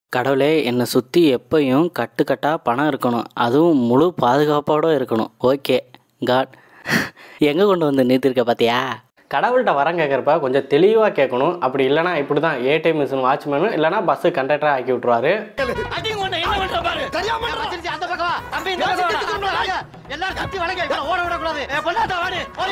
கடவுளே என்னை சுற்றி எப்பயும் கட்டுக்கட்டாக பணம் இருக்கணும் அதுவும் முழு பாதுகாப்போடு இருக்கணும் ஓகே காட் எங்கே கொண்டு வந்து நிறுத்திருக்க பார்த்தியா கடவுள்கிட்ட வரம் கேட்குறப்ப கொஞ்சம் தெளிவாக கேட்கணும் அப்படி இல்லைனா இப்படி தான் ஏடிஎம் மிஷின் வாட்ச்மேனு இல்லைனா பஸ்ஸு கண்டக்டராக ஆக்கி விட்ருவாரு எல்லாரும் கத்தி வணங்க ஓட விடக்கூடாது பொண்ணாத்தா வாடி ஓடி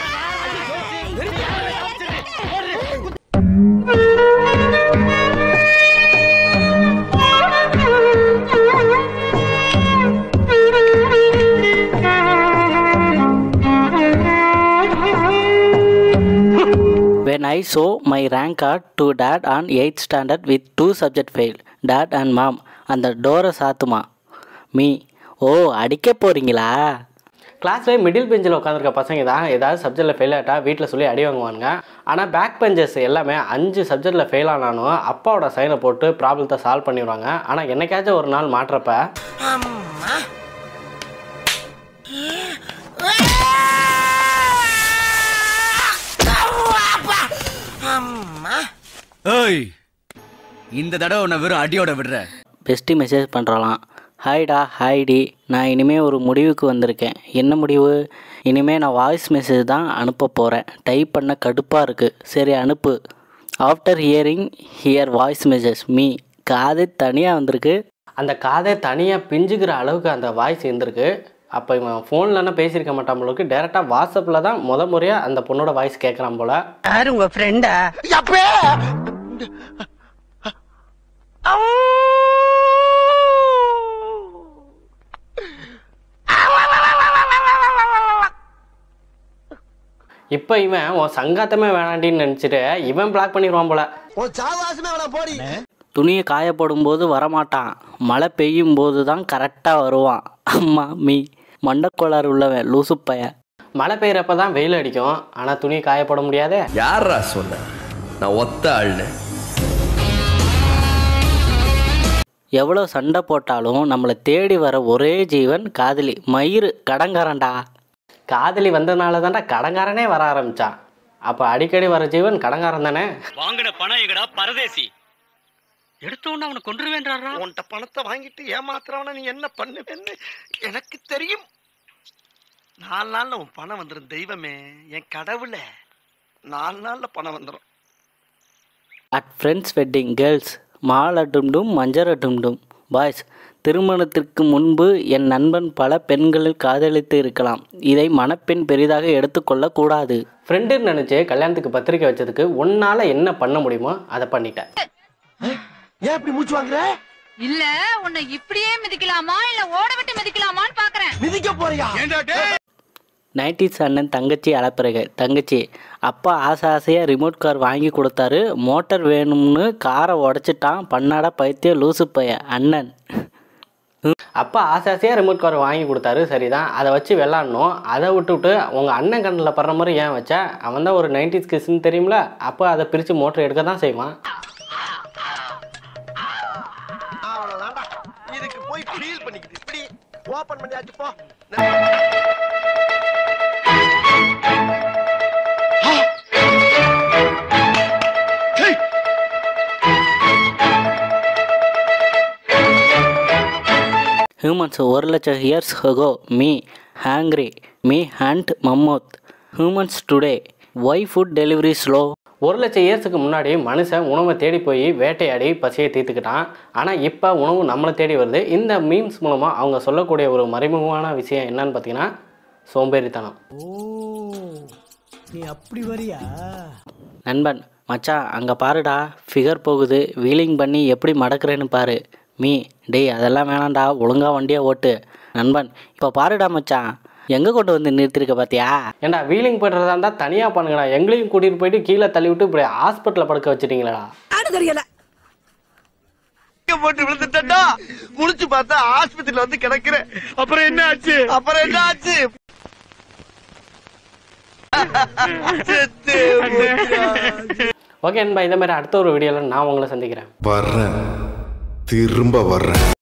When I show my rank card to dad on 8th standard with two subject failed, dad and mom, அந்த டோரை சாத்துமா மீ ஓ அடிக்க போறீங்களா கிளாஸில் மிடில் பெஞ்சில் உட்காந்துருக்க பசங்க தான் ஏதாவது சப்ஜெக்டில் ஃபெயில் ஆகிட்டா வீட்டில் சொல்லி அடி வாங்குவாங்க ஆனால் பேக் பெஞ்சஸ் எல்லாமே அஞ்சு சப்ஜெக்டில் ஃபெயில் ஆனாலும் அப்பாவோட சைனை போட்டு ப்ராப்ளத்தை சால்வ் பண்ணிடுவாங்க ஆனால் என்னைக்காச்சும் ஒரு நாள் மாட்டுறப்ப ஏய் இந்த தடவை உன்னை வெறும் அடியோட விடுற பெஸ்ட்டு மெசேஜ் பண்ணுறலாம் ஹாய்டா ஹாய்டி நான் இனிமேல் ஒரு முடிவுக்கு வந்திருக்கேன் என்ன முடிவு இனிமேல் நான் வாய்ஸ் மெசேஜ் தான் அனுப்ப போகிறேன் டைப் பண்ண கடுப்பாக இருக்குது சரி அனுப்பு after hearing hear voice message me காது தனியாக வந்திருக்கு அந்த காதை தனியாக பிஞ்சுக்கிற அளவுக்கு அந்த வாய்ஸ் இருந்திருக்கு அப்போ இவன் ஃபோன்லன்னா பேசியிருக்க மாட்டான் போலுக்கு டேரெக்டாக வாட்ஸ்அப்பில் தான் முத முறையாக அந்த பொண்ணோட வாய்ஸ் கேட்குறான் போல யாரு உங்க ஃப்ரெண்டா அப்பே இப்போ இவன் உன் சங்காத்தமே வேணாண்டின்னு நினச்சிட்டு இவன் பிளாக் பண்ணிடுவான் போல உன் சாவாசமே வேணாம் போடி துணியை காய போடும்போது வரமாட்டான் மழை பெய்யும் போது தான் கரெக்டாக வருவான் அம்மா மீ மண்டக்கோளாறு உள்ளவன் லூசு பைய மழை பெய்யறப்ப தான் வெயில் அடிக்கும் ஆனால் துணியை காய போட முடியாதே யாரா சொன்ன நான் ஒத்த ஆள்னு எவ்வளோ சண்டை போட்டாலும் நம்மளை தேடி வர ஒரே ஜீவன் காதலி மயிறு கடங்காரன்டா காதலி வந்ததுனால தான்டா கடங்காரனே வர ஆரம்பிச்சான் அப்போ அடிக்கடி வர ஜீவன் கடங்காரன் தானே வாங்கின பணம் எங்கடா பரதேசி எடுத்த உடனே அவனை கொன்றுவேன்றாரா உன்கிட்ட பணத்தை வாங்கிட்டு ஏமாத்துறவன நீ என்ன பண்ணுவேன்னு எனக்கு தெரியும் நாலு நாள்ல உன் பணம் வந்துடும் தெய்வமே என் கடவுளே நாலு நாள்ல பணம் வந்துடும் அட் ஃப்ரெண்ட்ஸ் வெட்டிங் கேர்ள்ஸ் மாலை டும்டும் மஞ்சர டும்டும் பாய்ஸ் திருமணத்திற்கு முன்பு என் நண்பன் பல பெண்களில் காதலித்து இருக்கலாம் இதை மணப்பெண் பெரிதாக எடுத்துக்கொள்ளக் கூடாது ஃப்ரெண்டுன்னு நினச்சி கல்யாணத்துக்கு பத்திரிக்கை வச்சதுக்கு உன்னால் என்ன பண்ண முடியுமோ அதை பண்ணிட்டேன் ஏன் இப்படி மூச்சு வாங்குற இல்ல உன்னை இப்படியே மிதிக்கலாமா இல்ல ஓட விட்டு மிதிக்கலாமான்னு பாக்குறேன் மிதிக்க போறியா நைன்டிஸ் அண்ணன் தங்கச்சி அழப்பிறகு தங்கச்சி அப்பா ஆசை ஆசையாக ரிமோட் கார் வாங்கி கொடுத்தாரு மோட்டார் வேணும்னு காரை உடச்சிட்டான் பண்ணாட பைத்திய லூசு பைய அண்ணன் அப்பா ஆசை ஆசையாக ரிமோட் கார் வாங்கி கொடுத்தாரு சரிதான் அதை வச்சு விளாட்ணும் அதை விட்டுவிட்டு உங்கள் அண்ணன் கண்ணில் படுற மாதிரி ஏன் வச்ச அவன் தான் ஒரு நைன்டிஸ் கிஸ்ன்னு தெரியும்ல அப்போ அதை பிரித்து மோட்டர் எடுக்க தான் செய்வான் அவ்வளவுதான்டா இதுக்கு போய் ஃபீல் பண்ணிக்கிட்டு இப்படி ஓபன் பண்ணியாச்சு போ ஹியூமன்ஸ் ஒரு லட்சம் years ago me hangry me hunt mammoth humans today why food delivery slow ஒரு லட்சம் இயர்ஸுக்கு முன்னாடி மனுஷன் உணவை தேடி போய் வேட்டையாடி பசியை தீர்த்துக்கிட்டான் ஆனால் இப்போ உணவு நம்மளை தேடி வருது இந்த மீம்ஸ் மூலமாக அவங்க சொல்லக்கூடிய ஒரு மறைமுகமான விஷயம் என்னன்னு பார்த்தீங்கன்னா சோம்பேறித்தனம் நீ அப்படி வரியா நண்பன் மச்சான் அங்கே பாருடா ஃபிகர் போகுது வீலிங் பண்ணி எப்படி மடக்குறேன்னு பாரு மீ டேய் அதெல்லாம் வேணாம்டா ஒழுங்கா வண்டியை ஓட்டு நண்பன் இப்போ பாருடா மச்சான் எங்கே கொண்டு வந்து நிறுத்திருக்க பார்த்தியா ஏண்டா வீலிங் பண்ணுறதா இருந்தால் தனியாக பண்ணுங்கடா எங்களையும் கூட்டிகிட்டு போயிட்டு கீழே தள்ளி விட்டு இப்படி ஹாஸ்பிட்டலில் படுக்க வச்சிட்டீங்களா போட்டு விழுந்துட்டா குளிச்சு பார்த்தா ஆஸ்பத்திரியில வந்து கிடக்குறேன் அப்புறம் என்ன ஆச்சு அப்புறம் என்ன ஆச்சு செத்து போச்சுடா. ஓகே நண்பா இந்த மாதிரி அடுத்த ஒரு வீடியோவில் நான் உங்களை சந்திக்கிறேன் வர்றேன் திரும்ப வர்றேன்